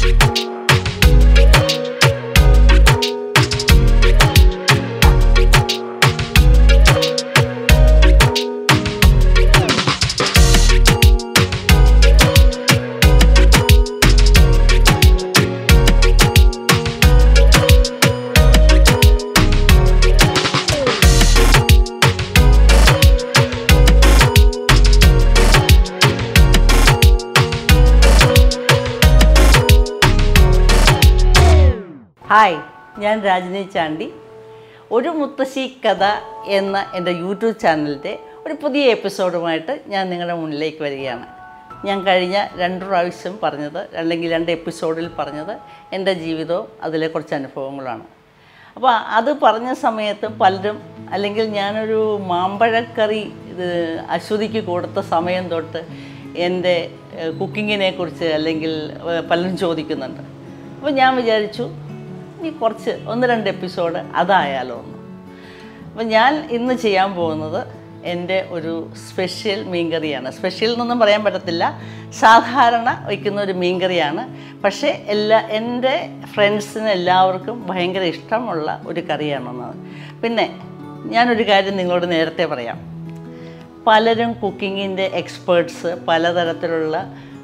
hi ഞാൻ രാജിനി ചാണ്ടി ഒരു മുത്തശ്ശി കഥ എന്ന എൻ്റെ യൂട്യൂബ് ചാനലിൻ്റെ ഒരു പുതിയ എപ്പിസോഡുമായിട്ട് ഞാൻ നിങ്ങളുടെ മുന്നിലേക്ക് വരികയാണ് ഞാൻ കഴിഞ്ഞ രണ്ട് പ്രാവശ്യം പറഞ്ഞത് അല്ലെങ്കിൽ രണ്ട് എപ്പിസോഡിൽ പറഞ്ഞത് എൻ്റെ ജീവിതവും അതിലെ കുറച്ച് അനുഭവങ്ങളാണ് അപ്പോൾ അത് പറഞ്ഞ സമയത്ത് പലരും അല്ലെങ്കിൽ ഞാനൊരു മാമ്പഴക്കറി ഇത് അശ്വതിക്ക് കൊടുത്ത സമയം തൊട്ട് എൻ്റെ കുക്കിങ്ങിനെ കുറിച്ച് അല്ലെങ്കിൽ ഏഹ്, പലരും ചോദിക്കുന്നുണ്ട് അപ്പോൾ ഞാൻ വിചാരിച്ചു ഇനി കുറച്ച് ഒന്ന് രണ്ട് എപ്പിസോഡ് അതായാലോ എന്ന് അപ്പം ഞാൻ ഇന്ന് ചെയ്യാൻ പോകുന്നത് എൻ്റെ ഒരു സ്പെഷ്യൽ മീൻകറിയാണ് സ്പെഷ്യൽ എന്നൊന്നും പറയാൻ പറ്റത്തില്ല സാധാരണ വയ്ക്കുന്ന ഒരു മീൻകറിയാണ് പക്ഷേ എല്ലാ എൻ്റെ ഫ്രണ്ട്സിന് എല്ലാവർക്കും ഭയങ്കര ഇഷ്ടമുള്ള ഒരു കറിയാണെന്നത് പിന്നെ ഞാനൊരു കാര്യം നിങ്ങളോട് നേരത്തെ പറയാം പലരും കുക്കിങ്ങിൻ്റെ എക്സ്പേർട്സ് പലതരത്തിലുള്ള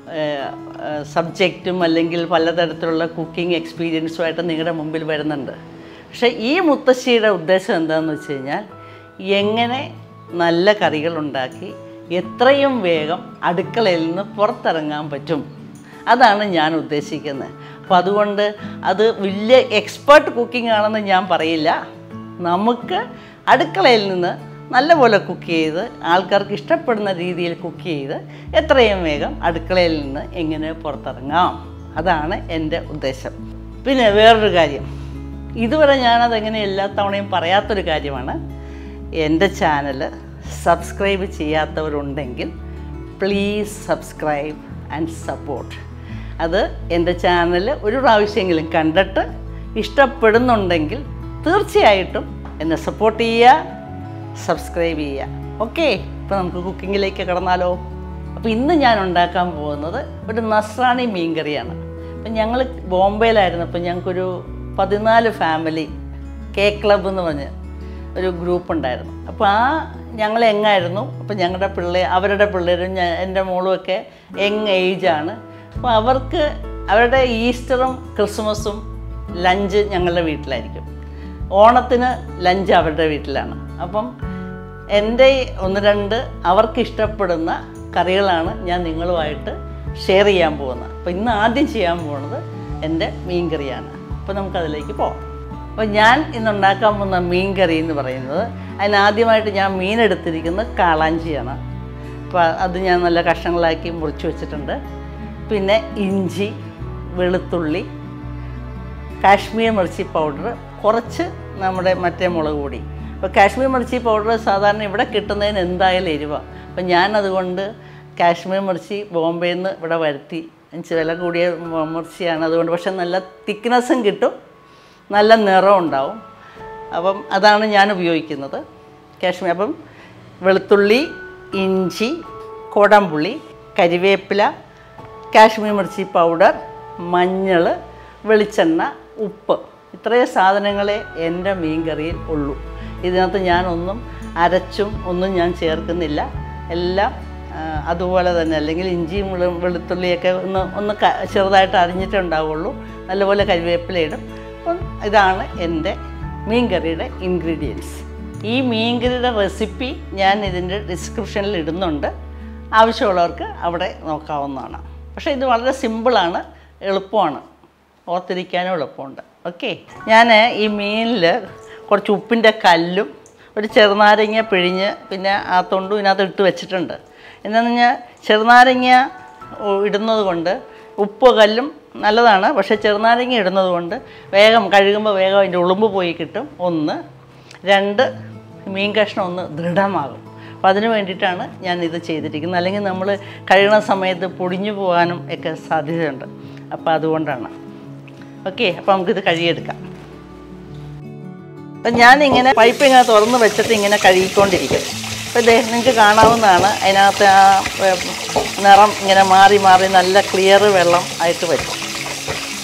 സബ്ജക്റ്റും അല്ലെങ്കിൽ പലതരത്തിലുള്ള കുക്കിംഗ് എക്സ്പീരിയൻസുമായിട്ട് നിങ്ങളുടെ മുമ്പിൽ വരുന്നുണ്ട് പക്ഷേ ഈ മുത്തശ്ശിയുടെ ഉദ്ദേശം എന്താണെന്ന് വെച്ച് കഴിഞ്ഞാൽ എങ്ങനെ നല്ല കറികൾ ഉണ്ടാക്കി എത്രയും വേഗം അടുക്കളയിൽ നിന്ന് പുറത്തിറങ്ങാൻ പറ്റും അതാണ് ഞാൻ ഉദ്ദേശിക്കുന്നത് അപ്പോൾ അതുകൊണ്ട് അത് വലിയ എക്സ്പേർട്ട് കുക്കിംഗ് ആണെന്ന് ഞാൻ പറയില്ല നമുക്ക് അടുക്കളയിൽ നിന്ന് നല്ലപോലെ കുക്ക് ചെയ്ത് ആൾക്കാർക്ക് ഇഷ്ടപ്പെടുന്ന രീതിയിൽ കുക്ക് ചെയ്ത് എത്രയും വേഗം അടുക്കളയിൽ നിന്ന് എങ്ങനെ പുറത്തിറങ്ങാം അതാണ് എൻ്റെ ഉദ്ദേശം പിന്നെ വേറൊരു കാര്യം ഇതുവരെ ഞാനതെങ്ങനെ എല്ലാ തവണയും പറയാത്തൊരു കാര്യമാണ് എൻ്റെ ചാനൽ സബ്സ്ക്രൈബ് ചെയ്യാത്തവരുണ്ടെങ്കിൽ പ്ലീസ് സബ്സ്ക്രൈബ് ആൻഡ് സപ്പോർട്ട് അത് എൻ്റെ ചാനൽ ഒരു പ്രാവശ്യമെങ്കിലും കണ്ടിട്ട് ഇഷ്ടപ്പെടുന്നുണ്ടെങ്കിൽ തീർച്ചയായിട്ടും എന്നെ സപ്പോർട്ട് ചെയ്യുക സബ്സ്ക്രൈബ് ചെയ്യുക ഓക്കെ ഇപ്പോൾ നമുക്ക് കുക്കിങ്ങിലേക്ക് കടന്നാലോ അപ്പോൾ ഇന്ന് ഞാൻ ഉണ്ടാക്കാൻ പോകുന്നത് ഒരു നസ്രാണി മീൻ കറിയാണ് അപ്പം ഞങ്ങൾ ബോംബെയിലായിരുന്നപ്പോൾ ഞങ്ങൾക്കൊരു പതിനാല് ഫാമിലി കെ ക്ലബ്ബ് എന്ന് പറഞ്ഞ് ഒരു ഗ്രൂപ്പ് ഉണ്ടായിരുന്നു അപ്പോൾ ആ ഞങ്ങൾ എങ്ങായിരുന്നു അപ്പോൾ ഞങ്ങളുടെ പിള്ളേ അവരുടെ പിള്ളേരും ഞാൻ എൻ്റെ മോളും ഒക്കെ യങ് ഏജാണ് അപ്പോൾ അവർക്ക് അവരുടെ ഈസ്റ്ററും ക്രിസ്മസും ലഞ്ച് ഞങ്ങളുടെ വീട്ടിലായിരിക്കും ഓണത്തിന് ലഞ്ച് അവരുടെ വീട്ടിലാണ് അപ്പം എൻ്റെ ഒന്ന് രണ്ട് അവർക്ക് ഇഷ്ടപ്പെടുന്ന കറികളാണ് ഞാൻ നിങ്ങളുമായിട്ട് ഷെയർ ചെയ്യാൻ പോകുന്നത് അപ്പോൾ ഇന്ന് ആദ്യം ചെയ്യാൻ പോകുന്നത് എൻ്റെ മീൻ കറിയാണ് അപ്പോൾ നമുക്കതിലേക്ക് പോകാം അപ്പോൾ ഞാൻ ഇന്ന് ഉണ്ടാക്കാൻ പോകുന്ന മീൻ കറി എന്ന് പറയുന്നത് അതിനാദ്യമായിട്ട് ഞാൻ മീൻ എടുത്തിരിക്കുന്നത് കാളാഞ്ചിയാണ് അപ്പോൾ അത് ഞാൻ നല്ല കഷ്ണങ്ങളാക്കി മുറിച്ച് വെച്ചിട്ടുണ്ട് പിന്നെ ഇഞ്ചി വെളുത്തുള്ളി കാശ്മീർ മിർച്ചി പൗഡർ കുറച്ച് നമ്മുടെ മറ്റേ മുളക് പൊടി അപ്പോൾ കാശ്മീർ മിർച്ചി പൗഡർ സാധാരണ ഇവിടെ കിട്ടുന്നതിന് എന്തായാലും എരിവാണ് അപ്പം ഞാനതുകൊണ്ട് കാശ്മീർ മിർച്ചി ബോംബെയിൽ നിന്ന് ഇവിടെ വരുത്തി എനിക്ക് വില കൂടിയ മ- മിർച്ചിയാണ് അതുകൊണ്ട് പക്ഷെ നല്ല തിക്നെസ്സും കിട്ടും നല്ല നിറം ഉണ്ടാവും അപ്പം അതാണ് ഞാൻ ഉപയോഗിക്കുന്നത് കാശ്മീർ അപ്പം വെളുത്തുള്ളി ഇഞ്ചി കോടംപുളി കരിവേപ്പില കാശ്മീർ മിർച്ചി പൗഡർ മഞ്ഞൾ വെളിച്ചെണ്ണ ഉപ്പ് ഇത്രയും സാധനങ്ങളെ എൻ്റെ മീൻ കറിയിൽ ഉള്ളൂ ഇതിനകത്ത് ഞാനൊന്നും അരച്ചും ഒന്നും ഞാൻ ചേർക്കുന്നില്ല എല്ലാം ആ, അതുപോലെ തന്നെ അല്ലെങ്കിൽ ഇഞ്ചിയും വെളു വെളുത്തുള്ളിയൊക്കെ ഒന്ന് ഒന്ന് ക- ചെറുതായിട്ട് അരിഞ്ഞിട്ടേ ഉണ്ടാവുള്ളൂ നല്ലപോലെ കരിവേപ്പില ഇടും അപ്പം ഇതാണ് എൻ്റെ മീൻ കറിയുടെ ഇൻഗ്രീഡിയൻസ് ഈ മീൻ കറിയുടെ റെസിപ്പി ഞാൻ ഇതിൻ്റെ ഡിസ്ക്രിപ്ഷനിൽ ഇടുന്നുണ്ട് ആവശ്യമുള്ളവർക്ക് അവിടെ നോക്കാവുന്നതാണ് പക്ഷേ ഇത് വളരെ സിമ്പിളാണ് എളുപ്പമാണ് ഓർത്തിരിക്കാനും എളുപ്പമുണ്ട് ഓക്കെ ഞാൻ ഈ മീനിൽ കുറച്ച് ഉപ്പിൻ്റെ കല്ലും ഒരു ചെറുനാരങ്ങ പിഴിഞ്ഞ് പിന്നെ ആ തൊണ്ടും ഇതിനകത്ത് ഇട്ട് വെച്ചിട്ടുണ്ട് എന്താണെന്ന് പറഞ്ഞാൽ ചെറുനാരങ്ങ ഓ, ഇടുന്നത് കൊണ്ട് ഉപ്പ് കല്ലും നല്ലതാണ് പക്ഷേ ചെറുനാരങ്ങ ഇടുന്നത് കൊണ്ട് വേഗം കഴുകുമ്പോൾ വേഗം അതിൻ്റെ ഉളുമ്പ് പോയി കിട്ടും ഒന്ന് രണ്ട് മീൻ കഷ്ണം ഒന്ന് ദൃഢമാകും അപ്പോൾ അതിന് വേണ്ടിയിട്ടാണ് ഞാൻ ഇത് ചെയ്തിരിക്കുന്നത് അല്ലെങ്കിൽ നമ്മൾ കഴുകുന്ന സമയത്ത് പൊടിഞ്ഞു പോകാനും ഒക്കെ സാധ്യതയുണ്ട് അപ്പോൾ അതുകൊണ്ടാണ് ഓക്കെ അപ്പോൾ നമുക്കിത് കഴുകിയെടുക്കാം അപ്പം ഞാനിങ്ങനെ പൈപ്പ് ഇങ്ങനെ തുറന്ന് വെച്ചിട്ട് ഇങ്ങനെ കഴുകിക്കൊണ്ടിരിക്കും അപ്പോൾ ഇതേ നിങ്ങൾക്ക് കാണാവുന്നതാണ് അതിനകത്ത് ആ ഏ, നിറം ഇങ്ങനെ മാറി മാറി നല്ല ക്ലിയർ വെള്ളം ആയിട്ട് വരും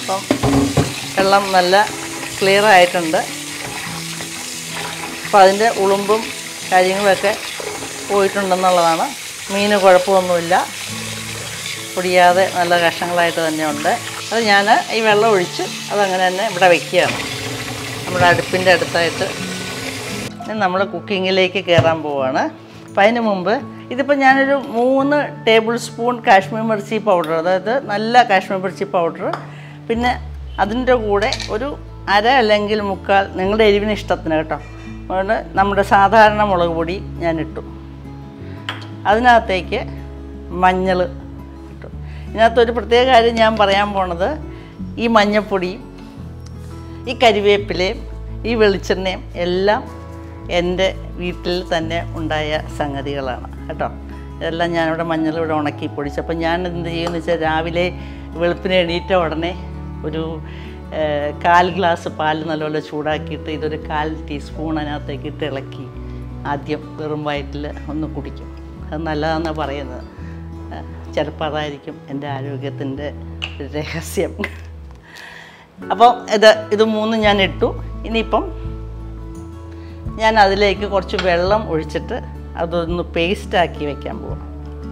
അപ്പം വെള്ളം നല്ല ക്ലിയർ ആയിട്ടുണ്ട് അപ്പോൾ അതിൻ്റെ ഉളുമ്പും കാര്യങ്ങളൊക്കെ പോയിട്ടുണ്ടെന്നുള്ളതാണ് മീൻ കുഴപ്പമൊന്നുമില്ല പൊടിയാതെ നല്ല കഷ്ണങ്ങളായിട്ട് തന്നെ ഉണ്ട് അത് ഞാൻ ഈ വെള്ളം ഒഴിച്ച് അതങ്ങനെ തന്നെ ഇവിടെ വയ്ക്കുകയാണ് നമ്മുടെ അടുപ്പിൻ്റെ അടുത്തായിട്ട് ഇനി നമ്മൾ കുക്കിങ്ങിലേക്ക് കയറാൻ പോവുകയാണ് അപ്പം അതിന് മുമ്പ് ഇതിപ്പോൾ ഞാനൊരു മൂന്ന് ടേബിൾ സ്പൂൺ കാശ്മീർ മിർച്ചി പൗഡർ അതായത് നല്ല കാശ്മീർ മിർച്ചി പൗഡർ പിന്നെ അതിൻ്റെ കൂടെ ഒരു അര അല്ലെങ്കിൽ മുക്കാൽ നിങ്ങളുടെ എരിവിന് ഇഷ്ടത്തിന് കേട്ടോ അതുകൊണ്ട് നമ്മുടെ സാധാരണ മുളക് പൊടി ഞാൻ ഇട്ടു അതിനകത്തേക്ക് മഞ്ഞൾ ഇട്ടു ഇതിനകത്തൊരു പ്രത്യേക കാര്യം ഞാൻ പറയാൻ പോണത് ഈ മഞ്ഞൾപ്പൊടിയും ഈ കരിവേപ്പിലയും ഈ വെളിച്ചെണ്ണയും എല്ലാം എൻ്റെ വീട്ടിൽ തന്നെ ഉണ്ടായ സംഗതികളാണ് കേട്ടോ ഇതെല്ലാം ഞാനിവിടെ മഞ്ഞൾ ഇവിടെ ഉണക്കി പൊടിച്ചപ്പോൾ ഞാൻ എന്ത് ചെയ്യുമെന്ന് വെച്ചാൽ രാവിലെ വെളുപ്പിന് എണീറ്റ ഉടനെ ഒരു ഏഹ്, കാൽ ഗ്ലാസ് പാൽ നല്ലപോലെ ചൂടാക്കിയിട്ട് ഇതൊരു കാൽ ടീസ്പൂൺ അതിനകത്തേക്ക് ഇട്ട് ഇളക്കി ആദ്യം വെറും വയറ്റിൽ ഒന്ന് കുടിക്കും അത് നല്ലതാണെന്നാണ് പറയുന്നത് ഏഹ്, ചിലപ്പോൾ അതായിരിക്കും എൻ്റെ ആരോഗ്യത്തിൻ്റെ രഹസ്യം അപ്പോൾ ഇത് ഇത് മൂന്നും ഞാൻ ഇട്ടു ഇനിയിപ്പം ഞാൻ അതിലേക്ക് കുറച്ച് വെള്ളം ഒഴിച്ചിട്ട് അതൊന്ന് പേസ്റ്റാക്കി വെക്കാൻ പോവാം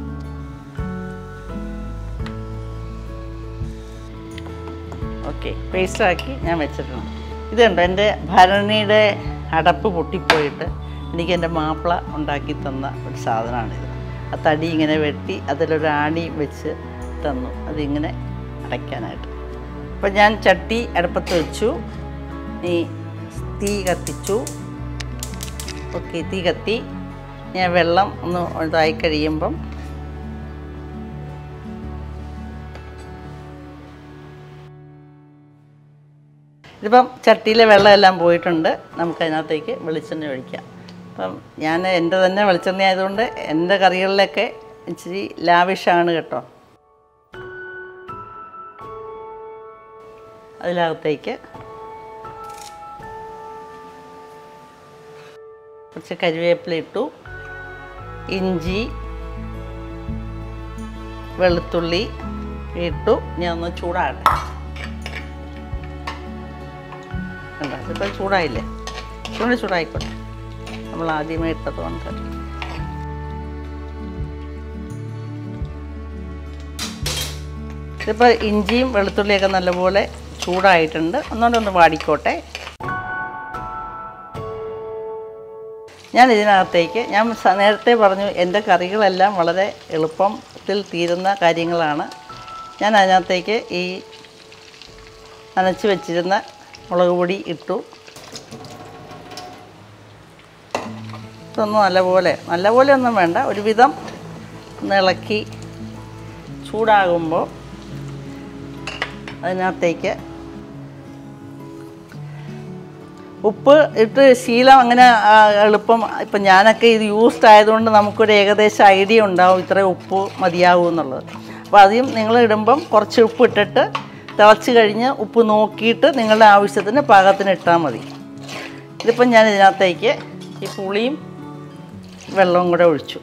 ഓക്കെ പേസ്റ്റാക്കി ഞാൻ വെച്ചിട്ടുണ്ട് ഇതുണ്ട് എൻ്റെ ഭരണിയുടെ അടപ്പ് പൊട്ടിപ്പോയിട്ട് എനിക്ക് എൻ്റെ മാപ്പിള ഉണ്ടാക്കി തന്ന ഒരു സാധനമാണിത് ആ തടി ഇങ്ങനെ വെട്ടി അതിലൊരു ആണി വെച്ച് തന്നു അതിങ്ങനെ അടയ്ക്കാനായിട്ട് അപ്പം ഞാൻ ചട്ടി അടുപ്പത്ത് വെച്ചു ഈ തീ കത്തിച്ചു ഓക്കെ തീ കത്തി ഞാൻ വെള്ളം ഒന്ന് ഇതായി കഴിയുമ്പം ഇതിപ്പം ചട്ടിയിലെ വെള്ളമെല്ലാം പോയിട്ടുണ്ട് നമുക്കതിനകത്തേക്ക് വെളിച്ചെണ്ണ ഒഴിക്കാം അപ്പം ഞാൻ എൻ്റെ തന്നെ വെളിച്ചെണ്ണ ആയതുകൊണ്ട് എൻ്റെ കറികളിലൊക്കെ ഇച്ചിരി ലാവിഷാണ് കേട്ടോ അതിനകത്തേക്ക് കുറച്ച് കരിവേപ്പില ഇട്ടു ഇഞ്ചി വെളുത്തുള്ളി ഇട്ടു ഞാൻ ഒന്ന് ചൂടാകട്ടെ കണ്ടോ ഇതിപ്പോൾ ചൂടായില്ലേ ചൂട് ചൂടായിക്കോട്ടെ നമ്മൾ ആദ്യമേ ഇട്ടത് കൊണ്ട് ഇതിപ്പോൾ ഇഞ്ചിയും വെളുത്തുള്ളിയൊക്കെ നല്ലപോലെ ചൂടായിട്ടുണ്ട് ഒന്നുകൂടെ ഒന്ന് വാടിക്കോട്ടെ ഞാൻ ഇതിനകത്തേക്ക് ഞാൻ സ- നേരത്തെ പറഞ്ഞു എൻ്റെ കറികളെല്ലാം വളരെ എളുപ്പത്തിൽ തീരുന്ന കാര്യങ്ങളാണ് ഞാൻ അതിനകത്തേക്ക് ഈ നനച്ച് വെച്ചിരുന്ന മുളക് പൊടി ഇട്ടു ഇതൊന്നും നല്ലപോലെ നല്ലപോലെ ഒന്നും വേണ്ട ഒരുവിധം ഒന്ന് ഇളക്കി ചൂടാകുമ്പോൾ അതിനകത്തേക്ക് ഉപ്പ് ഇട്ട് ശീലം അങ്ങനെ ആ, എളുപ്പം ഇപ്പം ഞാനൊക്കെ ഇത് യൂസ്ഡ് ആയതുകൊണ്ട് നമുക്കൊരു ഏകദേശം ഐഡിയ ഉണ്ടാവും ഇത്ര ഉപ്പ് മതിയാവും എന്നുള്ളത് അപ്പോൾ ആദ്യം നിങ്ങൾ ഇടുമ്പം കുറച്ച് ഉപ്പ് ഇട്ടിട്ട് തിളച്ച് കഴിഞ്ഞ് ഉപ്പ് നോക്കിയിട്ട് നിങ്ങളുടെ ആവശ്യത്തിന് പാകത്തിന് ഇട്ടാൽ മതി ഇതിപ്പം ഞാൻ ഇതിനകത്തേക്ക് ഈ പുളിയും വെള്ളവും കൂടെ ഒഴിച്ചു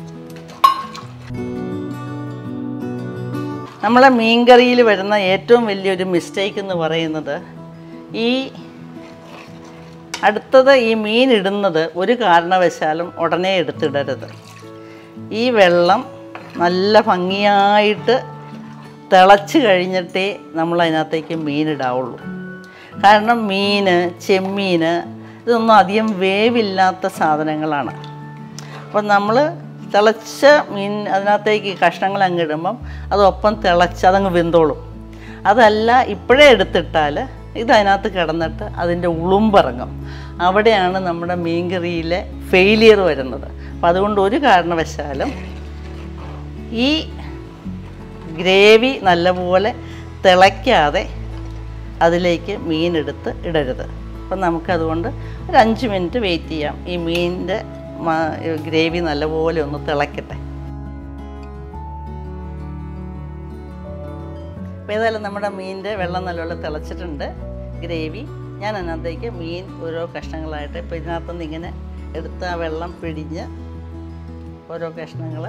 നമ്മളെ മീൻകറിയിൽ വരുന്ന ഏറ്റവും വലിയൊരു മിസ്റ്റേക്ക് എന്ന് പറയുന്നത് ഈ അടുത്തത് ഈ മീൻ ഇടുന്നത് ഒരു കാരണവശാലും ഉടനെ എടുത്തിടരുത് ഈ വെള്ളം നല്ല ഭംഗിയായിട്ട് തിളച്ച് കഴിഞ്ഞിട്ടേ നമ്മൾ അതിനകത്തേക്ക് മീനിടാവുള്ളൂ കാരണം മീൻ ചെമ്മീൻ ഇതൊന്നും അധികം വേവില്ലാത്ത സാധനങ്ങളാണ് അപ്പം നമ്മൾ തിളച്ച മീൻ അതിനകത്തേക്ക് കഷ്ണങ്ങൾ അങ്ങ് ഇടുമ്പം അതൊപ്പം തിളച്ച് അതങ്ങ് വെന്തോളും അതല്ല ഇപ്പോഴേ എടുത്തിട്ടാൽ ഇത് അതിനകത്ത് കിടന്നിട്ട് അതിൻ്റെ ഉളുമ്പിറങ്ങും അവിടെയാണ് നമ്മുടെ മീൻകറിയിലെ ഫെയിലിയർ വരുന്നത് അപ്പം അതുകൊണ്ട് ഒരു കാരണവശാലും ഈ ഗ്രേവി നല്ലപോലെ തിളയ്ക്കാതെ അതിലേക്ക് മീനെടുത്ത് ഇടരുത് അപ്പം നമുക്കതുകൊണ്ട് ഒരു അഞ്ച് മിനിറ്റ് വെയിറ്റ് ചെയ്യാം ഈ മീനിൻ്റെ ഗ്രേവി നല്ലപോലെ ഒന്ന് തിളയ്ക്കട്ടെ അപ്പോൾ ഏതായാലും നമ്മുടെ മീനിൻ്റെ വെള്ളം നല്ലപോലെ തിളച്ചിട്ടുണ്ട് ഗ്രേവി ഞാൻ അതിനകത്തേക്ക് മീൻ ഓരോ കഷ്ണങ്ങളായിട്ട് ഇപ്പോൾ ഇതിനകത്തുനിന്ന് ഇങ്ങനെ എടുത്ത് ആ വെള്ളം പിടിഞ്ഞ് ഓരോ കഷ്ണങ്ങൾ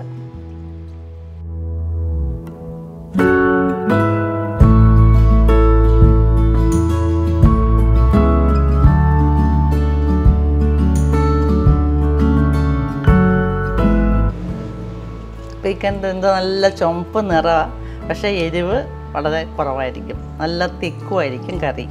ചിക്കൻ്റെ എന്തോ നല്ല ചുമപ്പ് നിറമാണ് പക്ഷേ എരിവ് വളരെ കുറവായിരിക്കും നല്ല തിക്കുമായിരിക്കും കറി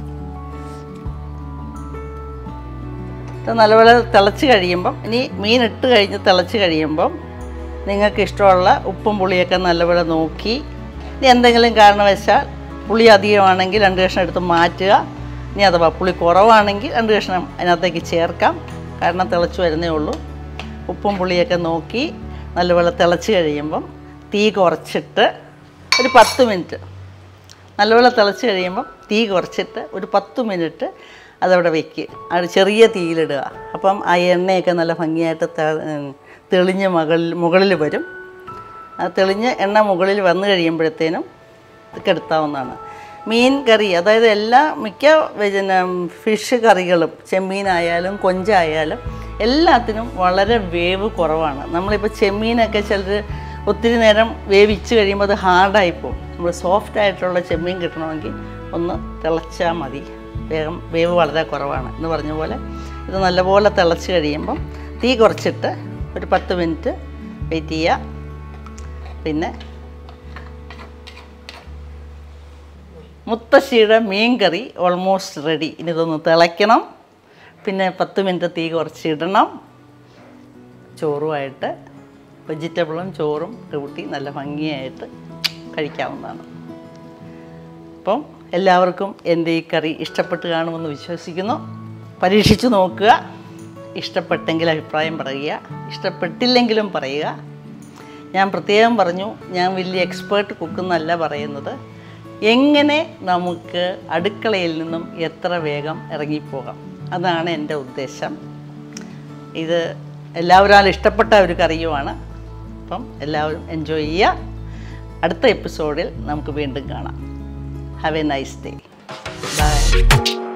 ഇത് നല്ലപോലെ തിളച്ച് കഴിയുമ്പം ഇനി മീൻ ഇട്ട് കഴിഞ്ഞ് തിളച്ച് കഴിയുമ്പം നിങ്ങൾക്ക് ഇഷ്ടമുള്ള ഉപ്പും പുളിയൊക്കെ നല്ലപോലെ നോക്കി ഇനി എന്തെങ്കിലും കാരണവശാൽ പുളി അധികമാണെങ്കിൽ രണ്ട് കഷ്ണം എടുത്ത് മാറ്റുക ഇനി അഥവാ പുളി കുറവാണെങ്കിൽ രണ്ട് കഷ്ണം അതിനകത്തേക്ക് ചേർക്കാം കാരണം തിളച്ച് വരുന്നേ ഉള്ളൂ ഉപ്പും പുളിയൊക്കെ നോക്കി നല്ലപോലെ തിളച്ച് കഴിയുമ്പം തീ കുറച്ചിട്ട് ഒരു പത്ത് മിനിറ്റ് നല്ലപോലെ തിളച്ച് കഴിയുമ്പം തീ കുറച്ചിട്ട് ഒരു പത്ത് മിനിറ്റ് അതവിടെ വെക്കുക അത് ചെറിയ തീയിലിടുക അപ്പം ആ എണ്ണയൊക്കെ നല്ല ഭംഗിയായിട്ട് തെ- ഉം, തെളിഞ്ഞ് മുകളിൽ മുകളിൽ വരും ആ തെളിഞ്ഞ് എണ്ണ മുകളിൽ വന്നു കഴിയുമ്പോഴത്തേനും ഇതൊക്കെ എടുത്താവുന്നതാണ് മീൻ കറി അതായത് എല്ലാ മിക്ക പിന്നെ ഫിഷ് കറികളും ചെമ്മീനായാലും കൊഞ്ചായാലും എല്ലാത്തിനും വളരെ വേവ് കുറവാണ് നമ്മളിപ്പോൾ ചെമ്മീനൊക്കെ ചിലർ ഒത്തിരി നേരം വേവിച്ച് കഴിയുമ്പോൾ അത് ഹാർഡായി പോകും നമ്മൾ സോഫ്റ്റ് ആയിട്ടുള്ള ചെമ്മീൻ കിട്ടണമെങ്കിൽ ഒന്ന് തിളച്ചാൽ മതി വേഗം വേവ് വളരെ കുറവാണ് എന്ന് പറഞ്ഞ പോലെ ഇത് നല്ലപോലെ തിളച്ച് കഴിയുമ്പം തീ കുറച്ചിട്ട് ഒരു പത്ത് മിനിറ്റ് വെയിറ്റ് ചെയ്യുക പിന്നെ മുത്തശ്ശിയുടെ മീൻ കറി ഓൾമോസ്റ്റ് റെഡി ഇനി ഇതൊന്ന് തിളയ്ക്കണം പിന്നെ പത്ത് മിനിറ്റ് തീ കുറച്ചിടണം ചോറുമായിട്ട് വെജിറ്റബിളും ചോറും കൂട്ടി നല്ല ഭംഗിയായിട്ട് കഴിക്കാവുന്നതാണ് അപ്പം എല്ലാവർക്കും എൻ്റെ ഈ കറി ഇഷ്ടപ്പെട്ട് കാണുമെന്ന് വിശ്വസിക്കുന്നു പരീക്ഷിച്ച് നോക്കുക ഇഷ്ടപ്പെട്ടെങ്കിൽ അഭിപ്രായം പറയുക ഇഷ്ടപ്പെട്ടില്ലെങ്കിലും പറയുക ഞാൻ പ്രത്യേകം പറഞ്ഞു ഞാൻ വലിയ എക്സ്പേർട്ട് കുക്കെന്നല്ല പറയുന്നത് എങ്ങനെ നമുക്ക് അടുക്കളയിൽ നിന്നും എത്ര വേഗം ഇറങ്ങിപ്പോകാം അതാണ് എൻ്റെ ഉദ്ദേശം ഇത് എല്ലാവരും ഇഷ്ടപ്പെട്ട ഒരു കറിയുമാണ് അപ്പം എല്ലാവരും എൻജോയ് ചെയ്യുക അടുത്ത എപ്പിസോഡിൽ നമുക്ക് വീണ്ടും കാണാം have a nice day by